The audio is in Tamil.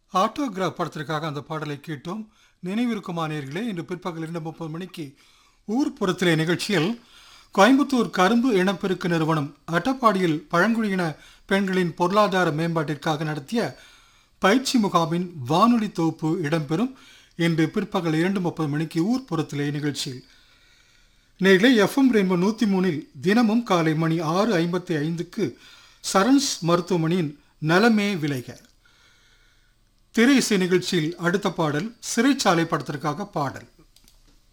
ஆட்டோகிராஃப் படத்திற்காக அந்த பாடலை கேட்டோம் நினைவிருக்குமா நேர்களே இன்று பிற்பகல் இரண்டு முப்பது மணிக்கு ஊர்ப்புறத்திலே நிகழ்ச்சியில் கோயம்புத்தூர் கரும்பு இனப்பெருக்கு நிறுவனம் அட்டப்பாடியில் பழங்குடியின பெண்களின் பொருளாதார மேம்பாட்டிற்காக நடத்திய பயிற்சி முகாமின் வானொலி தொகுப்பு இடம்பெறும் இன்று பிற்பகல் இரண்டு முப்பது மணிக்கு ஊர்ப்புறத்திலே நிகழ்ச்சியில் நேர்களே எஃப்எம் ரெயின்போ நூற்றி மூணில் தினமும் காலை மணி ஆறு ஐம்பத்தி ஐந்துக்கு சரண்ஸ் மருத்துவமனையின் நலமே விளைக திரை இசை நிகழ்ச்சியில் அடுத்த பாடல் சிறைச்சாலை படத்திற்காக பாடல்